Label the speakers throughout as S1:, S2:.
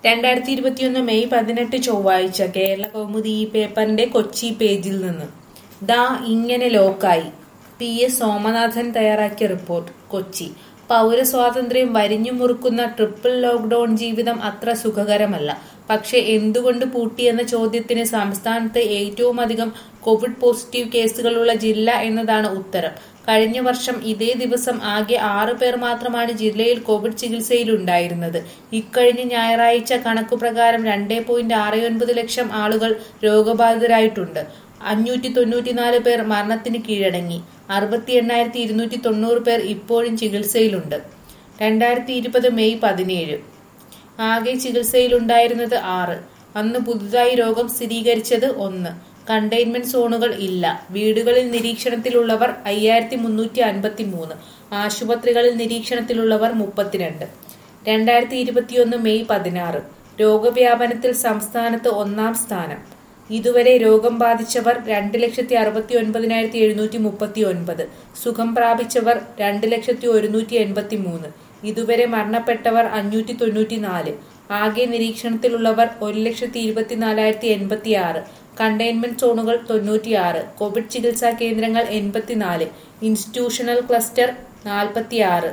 S1: രണ്ടായിരത്തി ഇരുപത്തിയൊന്ന് മെയ് പതിനെട്ട് ചൊവ്വാഴ്ച കേരള കൗമുദി ഈ പേപ്പറിന്റെ കൊച്ചി പേജിൽ നിന്ന് ദാ ഇങ്ങനെ ലോക്കായി പി എസ് സോമനാഥൻ തയ്യാറാക്കിയ റിപ്പോർട്ട് കൊച്ചി പൗരസ്വാതന്ത്ര്യം വരിഞ്ഞു മുറുക്കുന്ന ട്രിപ്പിൾ ലോക്ക്ഡൌൺ ജീവിതം അത്ര സുഖകരമല്ല പക്ഷെ എന്തുകൊണ്ട് പൂട്ടിയെന്ന ചോദ്യത്തിന് സംസ്ഥാനത്ത് ഏറ്റവും അധികം കോവിഡ് പോസിറ്റീവ് കേസുകളുള്ള ജില്ല എന്നതാണ് ഉത്തരം കഴിഞ്ഞ വർഷം ഇതേ ദിവസം ആകെ ആറ് പേർ മാത്രമാണ് ജില്ലയിൽ കോവിഡ് ചികിത്സയിലുണ്ടായിരുന്നത് ഇക്കഴിഞ്ഞ ഞായറാഴ്ച കണക്കുപ്രകാരം രണ്ടേ പോയിന്റ് ആറ് ഒൻപത് ലക്ഷം ആളുകൾ രോഗബാധിതരായിട്ടുണ്ട് അഞ്ഞൂറ്റി തൊണ്ണൂറ്റിനാല് പേർ മരണത്തിന് കീഴടങ്ങി അറുപത്തി എണ്ണായിരത്തി ഇരുന്നൂറ്റി തൊണ്ണൂറ് പേർ ഇപ്പോഴും ചികിത്സയിലുണ്ട് രണ്ടായിരത്തി ഇരുപത് മെയ് പതിനേഴ് ആകെ ചികിത്സയിലുണ്ടായിരുന്നത് ആറ് അന്ന് പുതുതായി രോഗം സ്ഥിരീകരിച്ചത് ഒന്ന് കണ്ടെയ്ൻമെന്റ് സോണുകൾ ഇല്ല വീടുകളിൽ നിരീക്ഷണത്തിലുള്ളവർ അയ്യായിരത്തി മുന്നൂറ്റി അൻപത്തി മൂന്ന് ആശുപത്രികളിൽ നിരീക്ഷണത്തിലുള്ളവർ മുപ്പത്തിരണ്ട് രണ്ടായിരത്തി ഇരുപത്തിയൊന്ന് മെയ് പതിനാറ് രോഗവ്യാപനത്തിൽ സംസ്ഥാനത്ത് ഒന്നാം സ്ഥാനം ഇതുവരെ രോഗം ബാധിച്ചവർ രണ്ട് ലക്ഷത്തി അറുപത്തി ഒൻപതിനായിരത്തി എഴുന്നൂറ്റി മുപ്പത്തി ഒൻപത് സുഖം പ്രാപിച്ചവർ രണ്ട് ലക്ഷത്തി ഒരുന്നൂറ്റി എൺപത്തി മൂന്ന് ഇതുവരെ മരണപ്പെട്ടവർ അഞ്ഞൂറ്റി തൊണ്ണൂറ്റി നാല് ആകെ നിരീക്ഷണത്തിലുള്ളവർ ഒരു ലക്ഷത്തി ഇരുപത്തിനാലായിരത്തി എൺപത്തി ആറ് കണ്ടെയ്ൻമെന്റ് സോണുകൾ തൊണ്ണൂറ്റിയാറ് കോവിഡ് ചികിത്സാ കേന്ദ്രങ്ങൾ എൺപത്തിനാല് ഇൻസ്റ്റിറ്റ്യൂഷണൽ ക്ലസ്റ്റർ നാൽപ്പത്തിയാറ്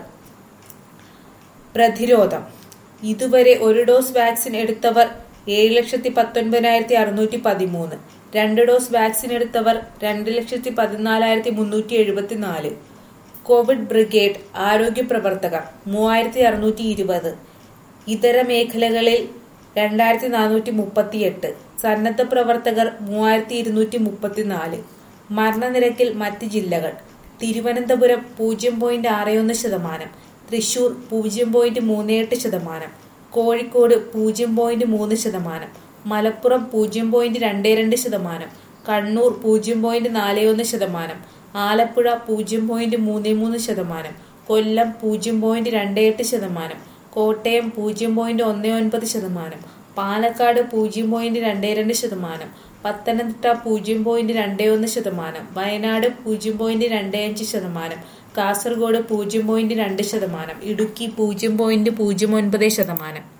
S1: പ്രതിരോധം ഇതുവരെ ഒരു ഡോസ് വാക്സിൻ എടുത്തവർ ഏഴ് ലക്ഷത്തി പത്തൊൻപതിനായിരത്തി അറുന്നൂറ്റി പതിമൂന്ന് രണ്ട് ഡോസ് വാക്സിൻ എടുത്തവർ രണ്ട് ലക്ഷത്തി പതിനാലായിരത്തി മുന്നൂറ്റി എഴുപത്തിനാല് കോവിഡ് ബ്രിഗേഡ് ആരോഗ്യ പ്രവർത്തകർ മൂവായിരത്തി അറുന്നൂറ്റി ഇരുപത് ഇതര മേഖലകളിൽ രണ്ടായിരത്തി നാനൂറ്റി മുപ്പത്തിയെട്ട് സന്നദ്ധ പ്രവർത്തകർ മൂവായിരത്തി ഇരുന്നൂറ്റി മുപ്പത്തിനാല് മരണനിരക്കിൽ മറ്റ് ജില്ലകൾ തിരുവനന്തപുരം പൂജ്യം പോയിന്റ് ആറ് ഒന്ന് ശതമാനം തൃശൂർ പൂജ്യം പോയിന്റ് മൂന്ന് എട്ട് ശതമാനം കോഴിക്കോട് പൂജ്യം പോയിന്റ് മൂന്ന് ശതമാനം മലപ്പുറം പൂജ്യം പോയിന്റ് രണ്ട് രണ്ട് ശതമാനം കണ്ണൂർ പൂജ്യം പോയിന്റ് നാല് ഒന്ന് ശതമാനം ആലപ്പുഴ പൂജ്യം പോയിന്റ് മൂന്ന് മൂന്ന് ശതമാനം കൊല്ലം പൂജ്യം പോയിന്റ് രണ്ട് എട്ട് ശതമാനം കോട്ടയം പൂജ്യം പോയിന്റ് ഒന്ന് ഒൻപത് ശതമാനം പാലക്കാട് പൂജ്യം പോയിന്റ് രണ്ട് രണ്ട് ശതമാനം പത്തനംതിട്ട പൂജ്യം പോയിന്റ് രണ്ട് ഒന്ന് ശതമാനം വയനാട് പൂജ്യം പോയിന്റ് രണ്ട് അഞ്ച് ശതമാനം കാസർഗോഡ് പൂജ്യം പോയിന്റ് രണ്ട് ശതമാനം ഇടുക്കി പൂജ്യം പോയിന്റ് പൂജ്യം ഒൻപത് ശതമാനം